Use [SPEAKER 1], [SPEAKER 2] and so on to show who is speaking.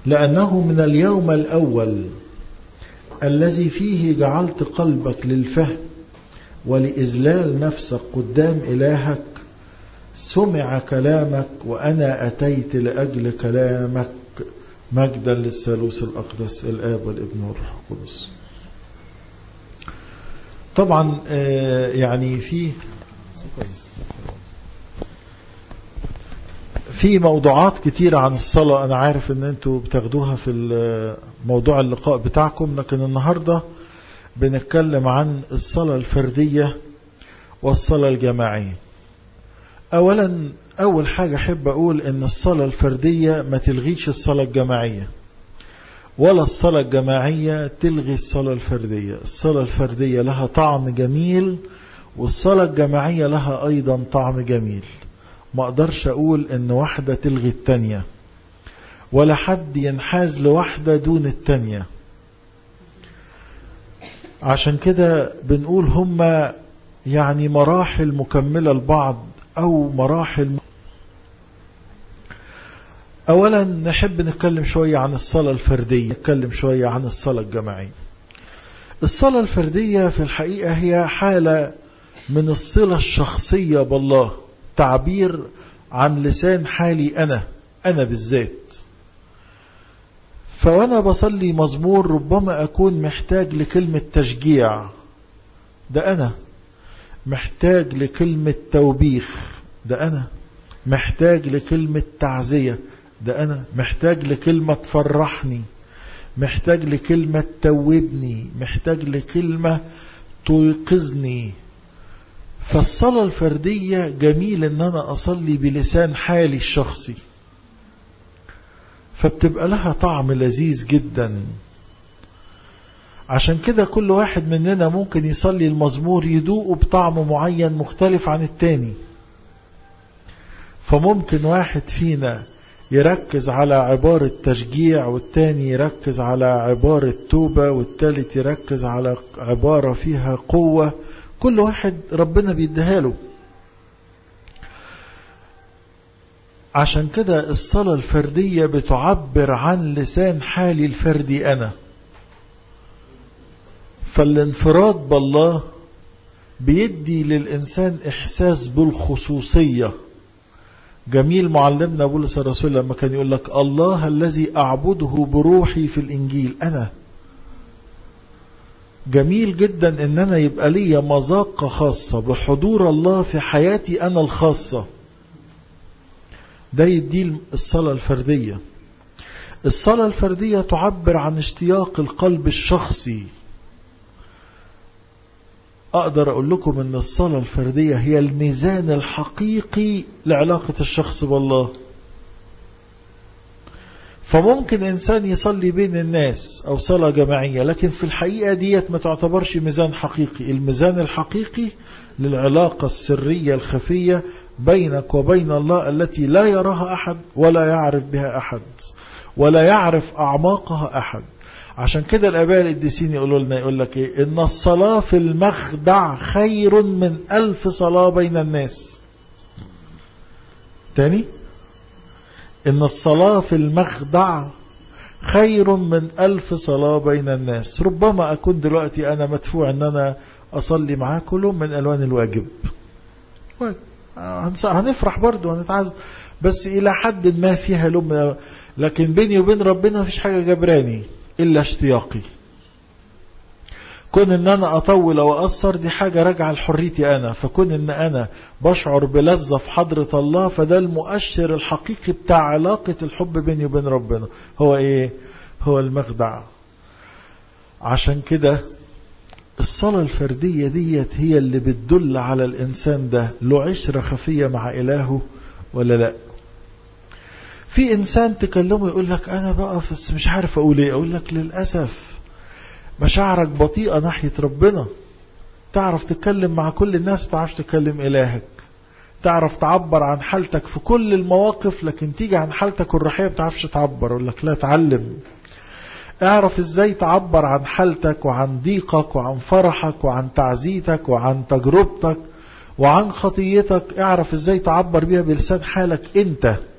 [SPEAKER 1] لأنه من اليوم الأول الذي فيه جعلت قلبك للفهم ولإذلال نفسك قدام إلهك سمع كلامك وأنا أتيت لأجل كلامك مجدا للثالوث الأقدس الآب والابن والروح القدس طبعا يعني في في موضوعات كتيرة عن الصلاة أنا عارف أن أنتوا بتاخدوها في موضوع اللقاء بتاعكم لكن النهاردة بنتكلم عن الصلاة الفردية والصلاة الجماعية أولا أول حاجة أحب أقول أن الصلاة الفردية ما تلغيش الصلاة الجماعية ولا الصلاة الجماعية تلغي الصلاة الفردية الصلاة الفردية لها طعم جميل والصلاة الجماعية لها أيضا طعم جميل ما أقدرش أقول أن واحدة تلغي التانية ولا حد ينحاز لواحدة دون التانية عشان كده بنقول هما يعني مراحل مكملة لبعض أو مراحل أولا نحب نتكلم شوية عن الصلاة الفردية نتكلم شوية عن الصلاة الجماعية الصلاة الفردية في الحقيقة هي حالة من الصلة الشخصية بالله تعبير عن لسان حالي أنا أنا بالذات فوأنا بصلي مزمور ربما أكون محتاج لكلمة تشجيع ده أنا محتاج لكلمة توبيخ ده أنا محتاج لكلمة تعزية ده أنا محتاج لكلمة تفرحني محتاج لكلمة توبني محتاج لكلمة توقظني فالصلاة الفردية جميل ان انا اصلي بلسان حالي الشخصي فبتبقى لها طعم لذيذ جدا عشان كده كل واحد مننا ممكن يصلي المزمور يدوقه بطعم معين مختلف عن التاني فممكن واحد فينا يركز على عبارة تشجيع والتاني يركز على عبارة توبة والتالت يركز على عبارة فيها قوة كل واحد ربنا بيديها له عشان كده الصلاة الفردية بتعبر عن لسان حالي الفردي أنا فالانفراد بالله بيدي للإنسان إحساس بالخصوصية جميل معلمنا بولس الرسول لما كان يقول لك الله الذي أعبده بروحي في الإنجيل أنا جميل جدا ان انا يبقى لي مذاقة خاصة بحضور الله في حياتي انا الخاصة ده يدي الصلاة الفردية الصلاة الفردية تعبر عن اشتياق القلب الشخصي اقدر اقول لكم ان الصلاة الفردية هي الميزان الحقيقي لعلاقة الشخص بالله فممكن إنسان يصلي بين الناس أو صلاة جماعية لكن في الحقيقة ديت ما تعتبرش ميزان حقيقي الميزان الحقيقي للعلاقة السرية الخفية بينك وبين الله التي لا يراها أحد ولا يعرف بها أحد ولا يعرف أعماقها أحد عشان كده الآباء القديسين يقولوا لنا يقول لك إيه إن الصلاة في المخدع خير من ألف صلاة بين الناس تاني إن الصلاة في المخدع خير من ألف صلاة بين الناس ربما أكون دلوقتي أنا مدفوع أن أنا أصلي معاه كلهم من ألوان الواجب هنفرح برضه ونتعز بس إلى حد ما فيها لوم لكن بيني وبين ربنا مفيش حاجة جبراني إلا اشتياقي كون ان انا اطول او اقصر دي حاجة راجعة لحريتي انا فكون ان انا بشعر بلذة في حضرة الله فده المؤشر الحقيقي بتاع علاقة الحب بيني وبين ربنا هو ايه هو المخدع عشان كده الصلاة الفردية ديت هي اللي بتدل على الانسان ده له عشرة خفية مع الهه ولا لا في انسان تكلمه يقول لك انا بقى مش عارف اقول ايه اقول لك للأسف مشاعرك بطيئة ناحية ربنا تعرف تتكلم مع كل الناس وتعرفش تكلم إلهك تعرف تعبر عن حالتك في كل المواقف لكن تيجي عن حالتك الروحية بتعرفش تعبر أقول لك لا تعلم اعرف ازاي تعبر عن حالتك وعن ضيقك وعن فرحك وعن تعزيتك وعن تجربتك وعن خطيتك اعرف ازاي تعبر بيها بلسان حالك انت